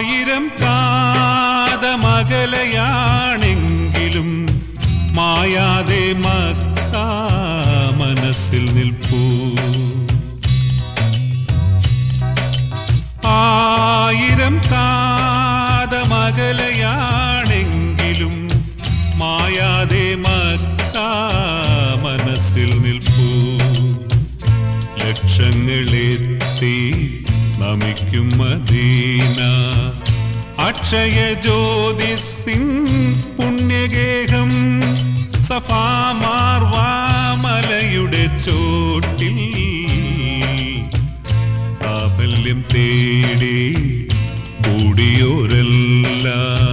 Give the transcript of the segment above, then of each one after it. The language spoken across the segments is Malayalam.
ആയിരം കാതമകലയാണെങ്കിലും മായാതെ മക്ക മനസ്സിൽ നിൽപ്പൂ ആയിരം കാതമകലയാണെങ്കിലും മായാതെ മക്ക മനസ്സിൽ നിൽപ്പൂ ലക്ഷങ്ങളെത്തി നമിക്കും മദീന അക്ഷയ ജ്യോതിസിൻ പുണ്യഗേഹം സഫാമാർവാമലയുടെ ചോട്ടിൽ സാഫല്യം തേടി കൂടിയോരല്ല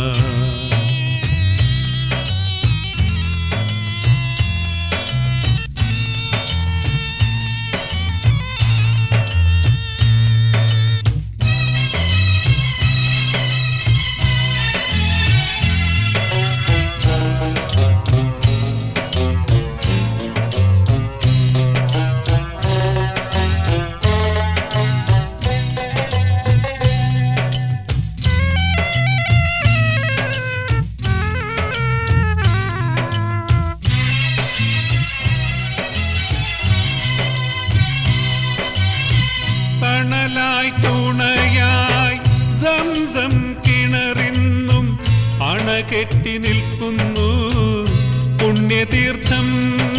തണലായി തുണയായി സംസം കിണറിന്നും അണകെട്ടി നിൽക്കുന്നു പുണ്യതീർത്ഥം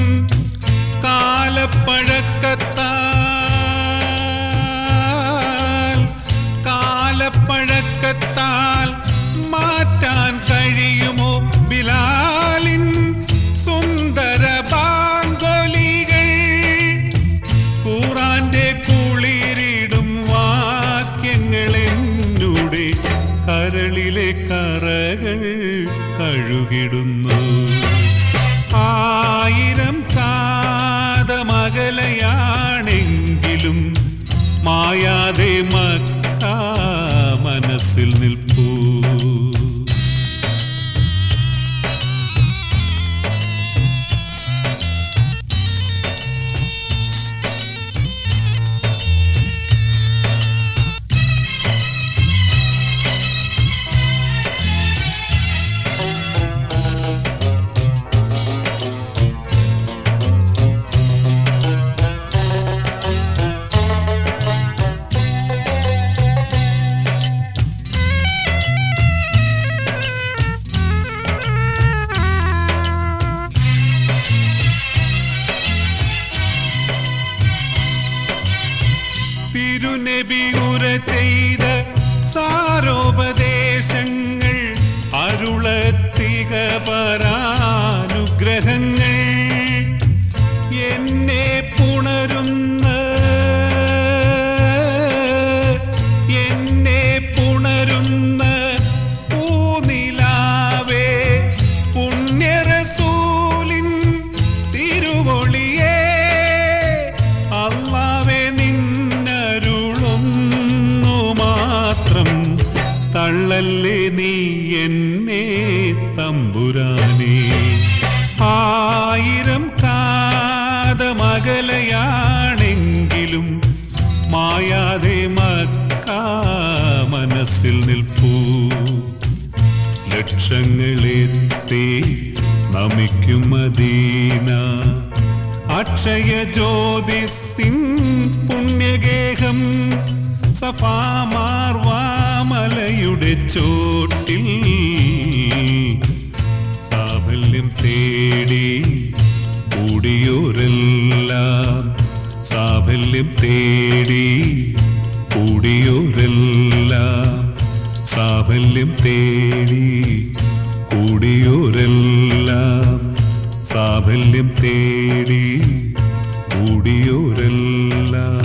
കാലപ്പഴക്കത്താൽ കാലപ്പഴക്കത്താൽ മാറ്റാൻ കഴിയുമോ ബിലാലിൻ സുന്ദര ബാങ്കൊലികൾ ഖുറാന്റെ കുളിരിടും വാക്യങ്ങൾ എന്നൂടെ കരളിലെ കറകൾ കഴുകിടുന്നു ആയിരം കാതമകലയാണെങ്കിലും മായാതെ മക്ക മനസ്സിൽ നിൽപ്പൂ തിരുനബി ഉര ചെയ്ത സാരോപദേശങ്ങൾ അരുളത്തിക പരാനുഗ്രഹങ്ങൾ എന്നെ പുണരുന്ന എന്നെ പുണരുന്ന പൂനിലാവേ പുണ്യറസൂലിൻ തിരുവൊളിയേ അള്ളാവേ നിന്നരുളൊന്നു മാത്രം തള്ളല്ലേ നീ എന്നെ തമ്പുരാനേ ആയിരം കാതമകലയാണെങ്കിലും മായാതെ മക്ക മനസ്സിൽ നിൽപ്പൂ ലക്ഷങ്ങളെത്തി നമിക്കും മദീന അക്ഷയ ജ്യോതിസിൻ പുണ്യഗേഹം സഫാമാർവാമലയുടെ ചോട്ടിൽ സാഫല്യം തേടി കൂടിയോരെല്ലാം സാഫല്യം തേടി കൂടിയോരെല്ലാം സാഫല്യം തേടി കൂടിയോരെല്ലാം സാഫല്യം തേടി കൂടിയോരെല്ലാം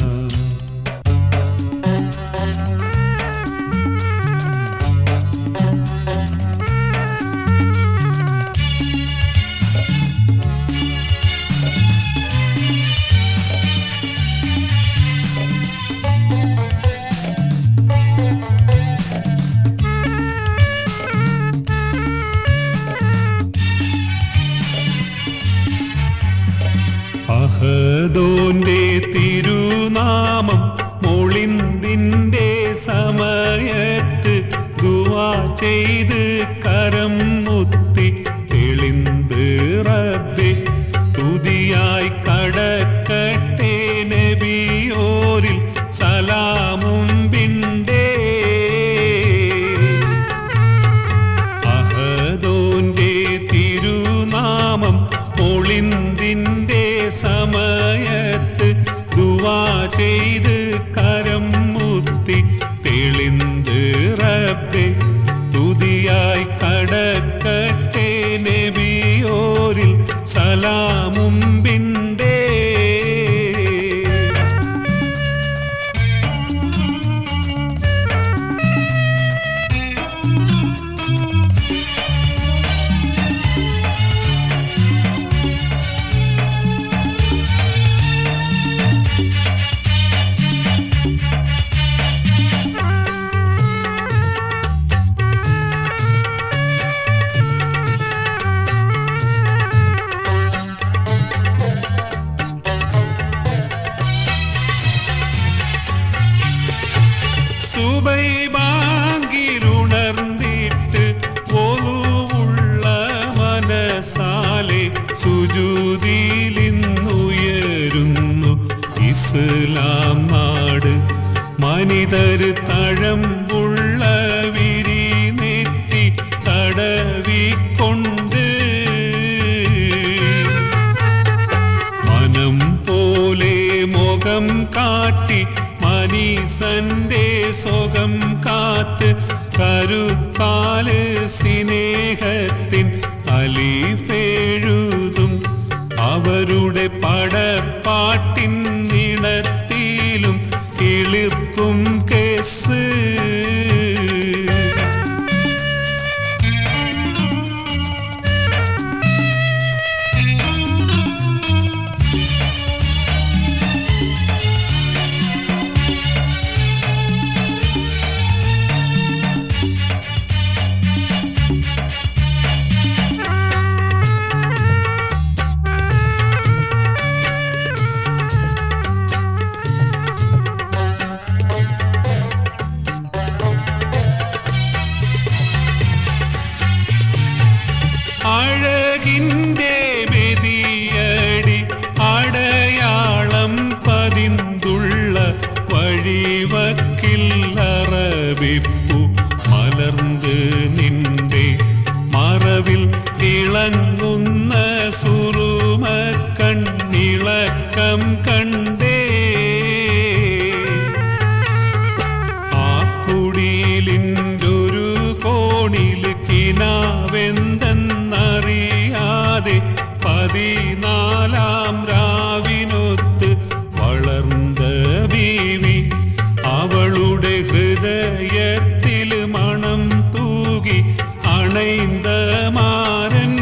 അഹദോന്റെ തിരുനാമം മൊളിന്തിന്റെ സമയത്ത് ദുവാ ചെയ്ത് കരം മുത്തി തെളിന്ത് റബ്ബെ തുതിയായി കടക്കട്ടെ നബിയോരിൽ സലാമും ബിണ്ടേ അഹദോന്റെ തിരുനാമം ഒളിന്തിന്റെ സമയത്ത് ദുവാ ചെയ്ത് കരം മുത്തി തെളിന്ത് റബ്ബെ തുതിയായി കടക്കട്ടെ നബിയോരിൽ സലാമും ബിണ്ടേ സുബൈ ബാങ്കിലുണർന്നിട്ട് ഒതുവുള്ള മനസാലെ സുജൂതിലിന്നുയരുന്നു ഇസ്ലാം നാട് മനിതര് തഴമ്പുള്ള വിരി നെറ്റി തടവിക്കൊണ്ട് മനം പോലെ മുഖം കാട്ടി മനീസന്റെ സുഖം കാത്ത് കരുത്താല് സ്നേഹത്തിൻ അലിഫെഴുതും അവരുടെ പടപ്പാട്ടിൻ നിണത്തിലും കിളിർക്കും കേസ് അഴകിൻ്റെ മെതിയടി അടയാളം പതിന്തുള്ള വഴിവക്കിൽ അറബിപ്പു മലർന്ന് നിന്റെ മറവിൽ തിളങ്ങുന്ന സുറുമ കണ്ണിളക്കം കണ്ടേ ആ കുടിയിലിൻ്റൊരു കോണിൽ കിനാവെന്തെന്നറിയാതെ പതിനാലാം രാവിനൊത്ത് വളർന്ന ബീവി അവളുടെ ഹൃദയത്തിൽ മണം തൂകി അണൈന്ത മാരൻ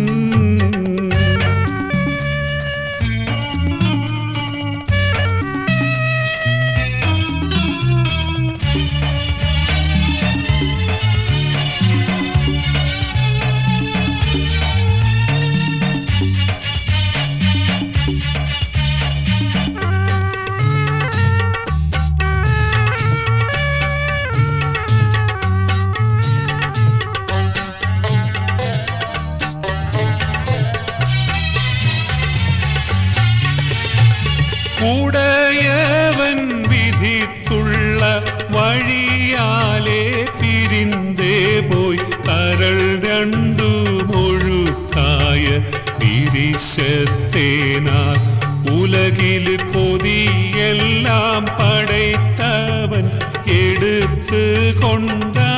ഉടയവൻ വിധിത്തുള്ള വഴിയാലെ പിരിന്തേ പോയി കരൾ രണ്ടു മൊഴുക്കായ പിരിശത്തേനാ ഉലകിൽ കൊതിയെല്ലാം പടൈത്തവൻ എടുത്ത് കൊണ്ടാ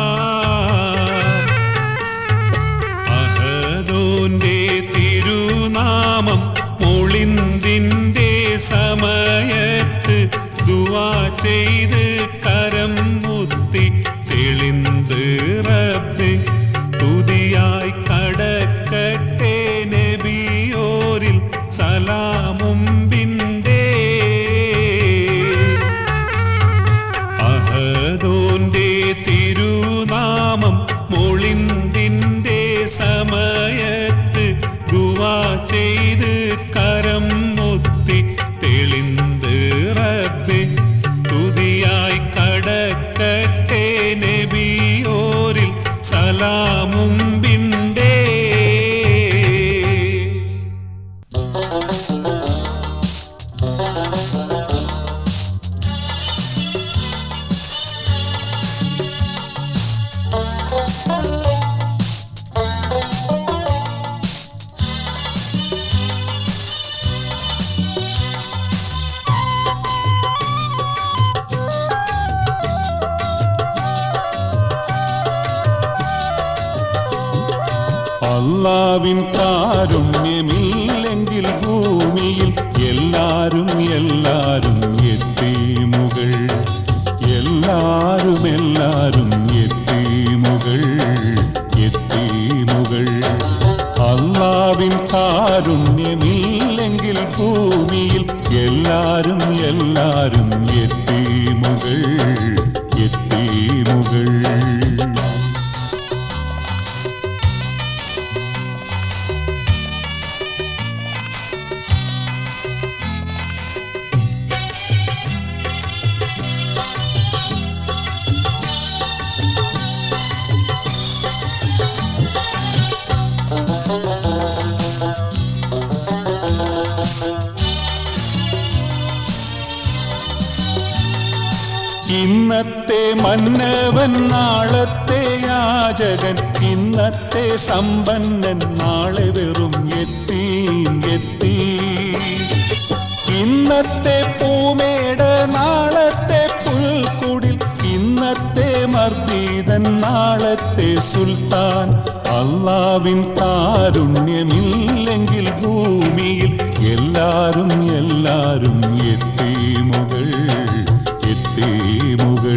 അഹദോന്റെ തിരുനാമം ഒളിന്തിന്റെ സമയത്ത് ദുവാ ചെയ്ത് കരം മുത്തി തെളിന്ത് റബ്ബെ തുതിയായി കടക്കട്ടെ നബിയോരിൽ സലാമും ബിണ്ടേ എല്ലാം മുമ്പിണ്ടേ അള്ളാവിൻ കാരുണ്യമില്ലെങ്കിൽ ഭൂമിയിൽ എല്ലാരും എല്ലാരും എത്തിമുകൾ എല്ലാരും എല്ലാരും എത്തിമുകൾ എത്തിമുകൾ അള്ളാവിൻ കാരുണ്യമില്ലെങ്കിൽ ഭൂമിയിൽ എല്ലാരും എല്ലാരും എത്തിമുകൾ എത്തിമുകൾ ഇന്നത്തെ മന്നവൻ നാളത്തെ യാചകൻ ഇന്നത്തെ സമ്പന്നൻ നാളെ വെറും എത്തി എത്തി ഇന്നത്തെ പൂമേട് നാളത്തെ പുൽക്കുടിൽ ഇന്നത്തെ മർദ്ദീതൻ നാളത്തെ സുൽത്താൻ അള്ളാവിൻ കാരുണ്യമില്ലെങ്കിൽ ഭൂമിയിൽ എല്ലാരും എല്ലാരും എത്തി മുകൾ എത്തി മുകൾ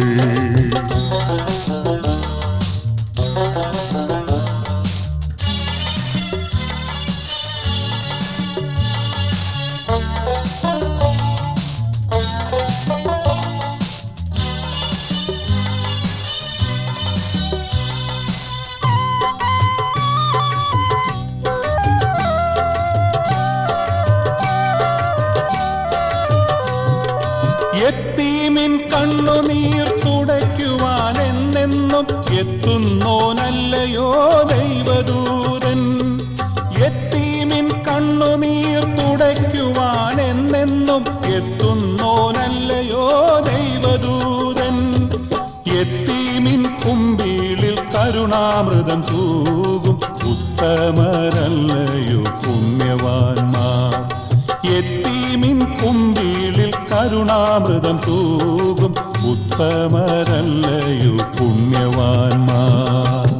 എത്തീമിൻ കണ്ണുനീർ തുടയ്ക്കുവാൻ എന്നെന്നും എത്തുന്നോനല്ലയോ ദൈവദൂതൻ എത്തീമിൻ കണ്ണുനീർ തുടയ്ക്കുവാൻ എന്നെന്നും എത്തുന്നോനല്ലയോ ദൈവദൂതൻ എത്തീമിൻ കുമ്പിളിൽ കരുണാമൃതം തൂകും ഉത്തമരല്ലയോ പുണ്യവാന്മാർ എത്തീമിൻ കുമ്പിളിൽ കരുണാമൃതം തൂകും ഉത്തമരല്ലയോ പുണ്യവാന്മാർ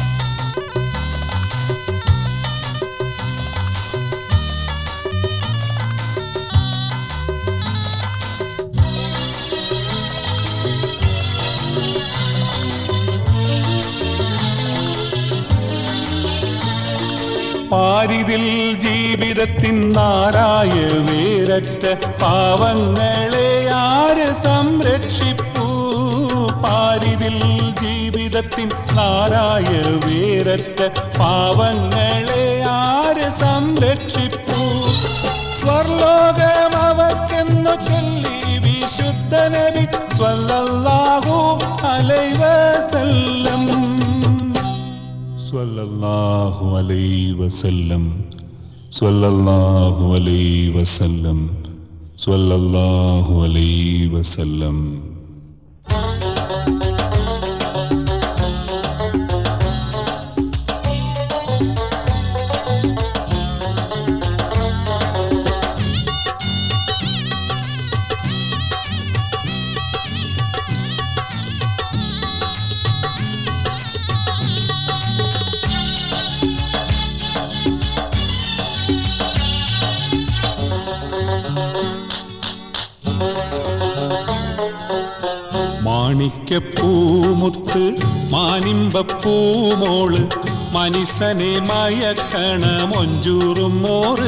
പാരിതിൽ ജീവിതത്തിൻ നാരായ വേരറ്റ പാവങ്ങളെ ആര് സംരക്ഷിപ്പൂ പാരിതിൽ ജീവിതത്തിൻ നാരായ വേരറ്റ പാവങ്ങളെ ആര് സംരക്ഷിപ്പൂ സ്വർലോകം അവർക്കെന്നു ചൊല്ലി വിശുദ്ധനബി സ്വല്ലല്ലാഹു അലൈഹി വസല്ലം സ്വല്ലല്ലാഹു അലൈഹി വസല്ലം സ്വല്ലല്ലാഹു അലൈഹി വസല്ലം സ്വല്ലല്ലാഹു അലൈഹി വസല്ലം മാണിക്യപ്പൂമുത്ത് മാനിമ്പപ്പൂമോള് മനിസനെ മയക്കണ മൊഞ്ചൂറും മോറ്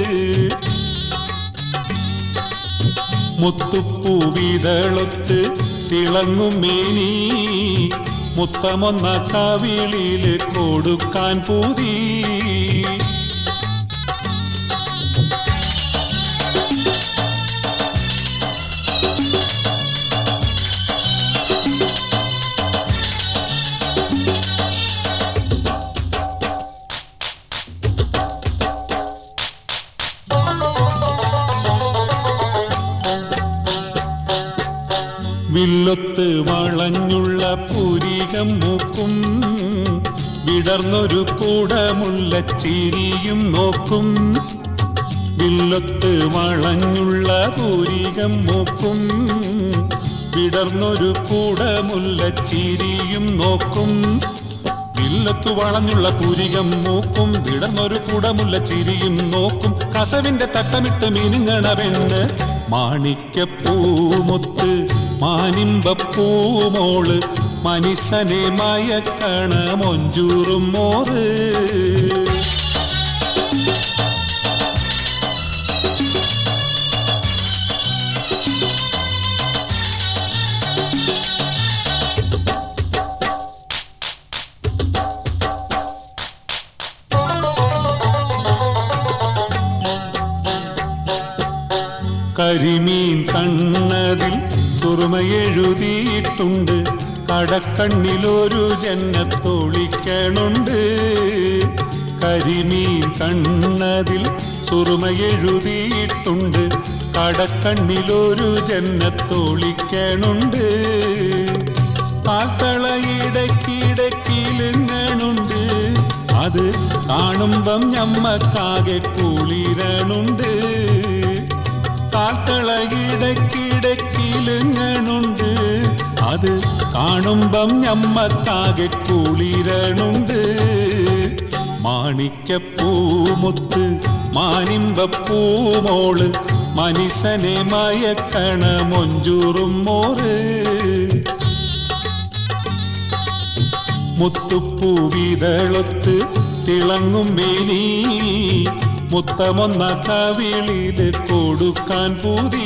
മുത്തുപ്പൂവിതളൊത്ത് തിളങ്ങും മേനി മുത്തമൊന്ന കവിളില് കൊടുക്കാൻ പൂതി വില്ലൊത്ത് വളഞ്ഞുള്ള പുരികം മൂക്കും വിടർന്നൊരു കൂടമുള്ള ചിരിയും നോക്കും വില്ലൊത്ത് വളഞ്ഞുള്ള പൂരികം മൂക്കും വിടർന്നൊരു കൂടമുല്ല ചിരിയും നോക്കും വില്ലത്തു വളഞ്ഞുള്ള പൂരികം മൂക്കും വിടർന്നൊരു കൂടമുല്ല ചിരിയും നോക്കും കസവിന്റെ തട്ടമിട്ട് മിനുങ്ങണ പെണ്ണ് മാണിക്കപ്പൂമുത്ത് മാനിമ്പപ്പൂമോള് മനുഷ്യനെ മയക്കണ മൊഞ്ചൂറും മോറ് കരിമീൻ കണ്ണതിൽ സുറുമയെഴുതിയിട്ടുണ്ട് കടക്കണ്ണിലൊരു ജന്നത്തൊളിക്കണുണ്ട് കരിമീൻ കണ്ണതിൽ സുറുമയെഴുതിയിട്ടുണ്ട് കടക്കണ്ണിലൊരു ജന്നത്തൊളിക്കണുണ്ട് പാൽത്തളയിടക്കിടക്കിലുങ്ങണുണ്ട് അത് കാണുമ്പം ഞമ്മക്കാകെ കുളിരണുണ്ട് കാത്തളയിടക്കിടക്കിലുങ്ങണുണ്ട് അത് കാണുമ്പം ഞമ്മക്കാകെ കുളിരണുണ്ട് മാണിക്കപ്പൂമുത്ത് മാനിമ്പപ്പൂമോള് മനുഷ്യനെ മയക്കണ മൊഞ്ചൂറും മോറ് മുത്തുപ്പൂവിതളൊത്ത് തിളങ്ങും മേനി മുത്തമൊന്ന കവിളില് കൊടുക്കാൻ പൂതി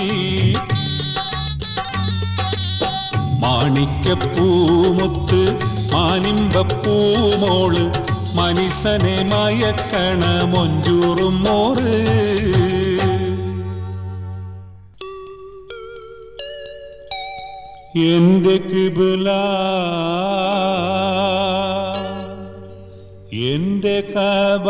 മാണിക്കപ്പൂമുത്ത് മാനിമ്പപ്പൂമോള് മനുഷ്യനെ മയക്കണ മൊഞ്ചൂറും മോറ് എന്റെ കിബില എന്റെ കബ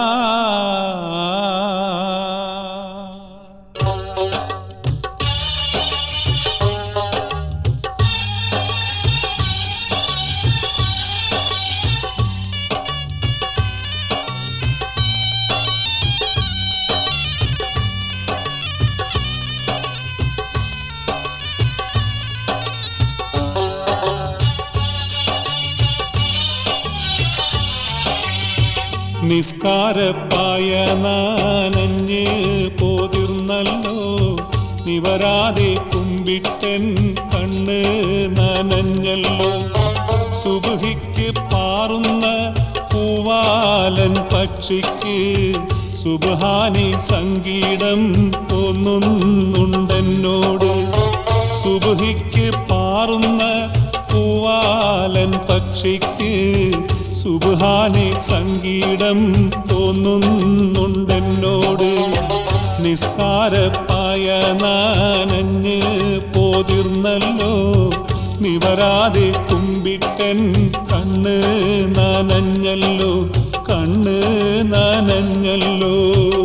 നിസ്കാരപ്പായ നാനഞ്ഞ് പോതിർന്നല്ലോ നിവരാതെ കുമ്പിട്ടൻ കണ്ണ് നനഞ്ഞല്ലോ സുബുഹിക്ക് പാറുന്ന പൂവാലൻ പക്ഷിക്ക് സുബഹാനി സംഗീതം തോന്നുന്നുണ്ടെന്നോട് സുബുഹിക്ക് പാറുന്ന പൂവാലൻ പക്ഷിക്ക് സുബാനെ സംഗീതം തോന്നുന്നുണ്ടെന്നോട് നിസ്കാരപ്പായ നാനഞ്ഞ് പോതിർന്നല്ലോ നിവരാതെ കുമ്പിട്ടൻ കണ്ണ് നനഞ്ഞല്ലോ കണ്ണ് നനഞ്ഞല്ലോ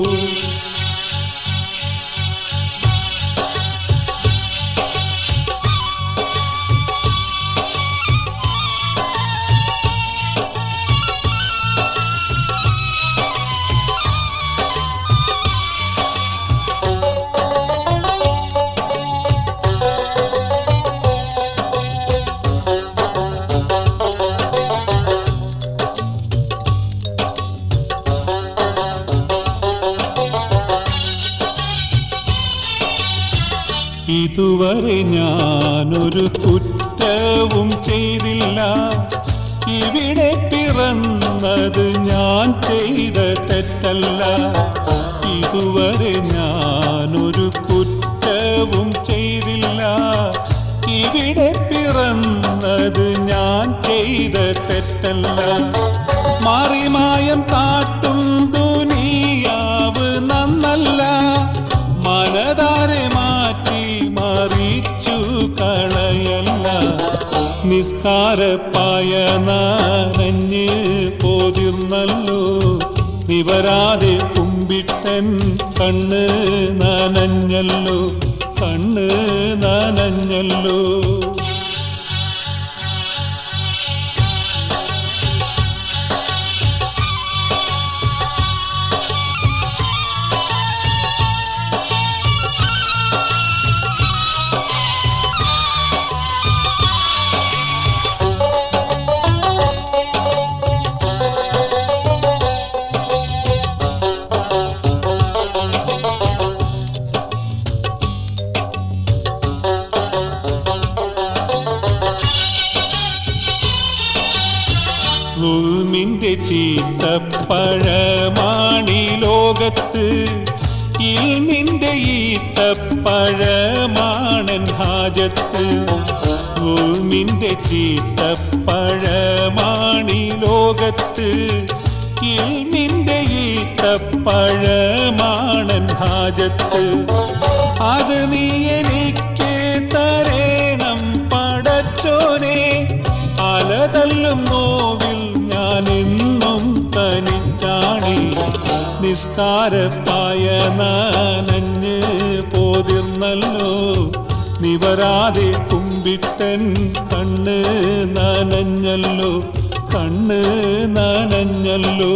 ഇതുവരെ ഞാനൊരു കുറ്റവും ചെയ്തില്ല ഇവിടെ പിറന്നത് ഞാൻ ചെയ്ത തെറ്റല്ല ഇതുവരെ ഞാനൊരു കുറ്റവും ചെയ്തില്ല ഇവിടെ പിറന്നത് ഞാൻ ചെയ്ത തെറ്റല്ല മാറിമായം കാട്ടും ദുനിയാവ് നന്നല്ല മനതാരെ മാറ്റി മറിച്ചു കളയല്ല നിസ്കാരപ്പായ നനഞ്ഞ് പോതിർന്നല്ലോ നിവരാതെ കുമ്പിട്ടൻ കണ്ണ് നനഞ്ഞല്ലോ കണ്ണ് നനഞ്ഞല്ലോ ഉൾമിന്റെ ചീത്തപ്പഴമാണി ലോകത്ത് ഇൽമിന്റെ ഈത്തപ്പഴമാണൻ ഹാജത്ത് ഉൾമിന്റെ ചീത്തപ്പഴമാണി ലോകത്ത് ഇൽമിന്റെ ഈത്തപ്പഴമാണൻ ഹാജത്ത് അത് നീ എനിക്ക് തരേണം പടച്ചോനെ അലതല്ലും നോവിൽ ഞാൻ എന്നും തനിച്ചാണി നിസ്കാരപ്പായ നനഞ്ഞ് പോതിർന്നല്ലോ നിവരാതെ കുമ്പിട്ടൻ കണ്ണ് നനഞ്ഞല്ലോ കണ്ണ് നനഞ്ഞല്ലോ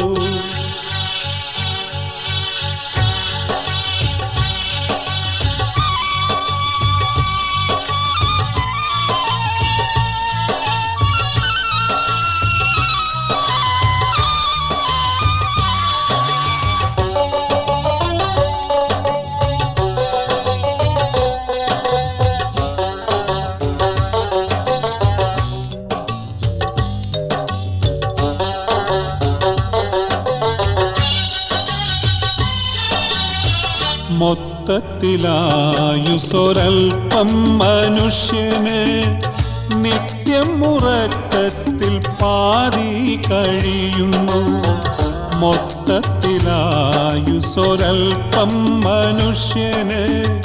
മൊത്തത്തിലായുസൊരൽപ്പം മനുഷ്യന് നിത്യം ഉറക്കത്തിൽ പാതി കഴിയുന്നു മൊത്തത്തിലായുസൊരൽപ്പം മനുഷ്യന്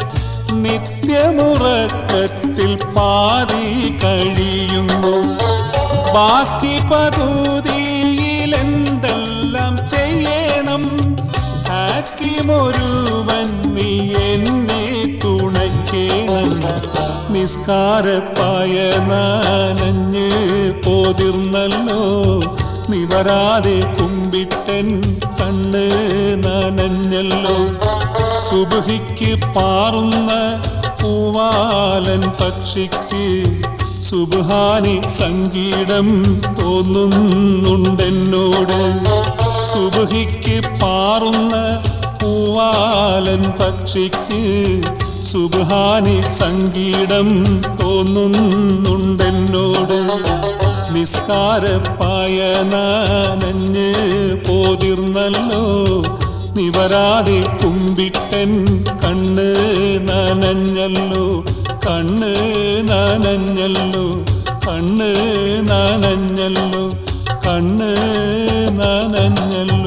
നിത്യമുറക്കത്തിൽ പാതി കഴിയുന്നു ബാക്കി പകുതിയിൽ എന്തെല്ലാം ചെയ്യണം ഹാക്കിമൊരുവൻ നീ എന്നെ തുണയ്ക്കണം നിസ്കാരപ്പായ നനഞ്ഞ് പോതിർന്നല്ലോ നിവരാതെ കുമ്പിട്ടൻ കണ്ണ് നനഞ്ഞല്ലോ സുബഹിക്ക് പാറുന്ന പൂവാലൻ പക്ഷിക്ക് സുബാനി സംഗീതം തോന്നുന്നുണ്ടെന്നോട് സുബഹിക്ക് പാറുന്ന പൂവാലൻ പക്ഷിക്ക് സുബാനി സംഗീതം തോന്നുന്നുണ്ടെന്നോട് നിസ്കാരപ്പായ നനഞ്ഞ് പോതിർന്നല്ലോ നിവരാതെ കുമ്പിട്ടൻ കണ്ണ് നനഞ്ഞല്ലോ കണ്ണ് നനഞ്ഞല്ലോ കണ്ണ് നനഞ്ഞല്ലോ കണ്ണ് നനഞ്ഞല്ലോ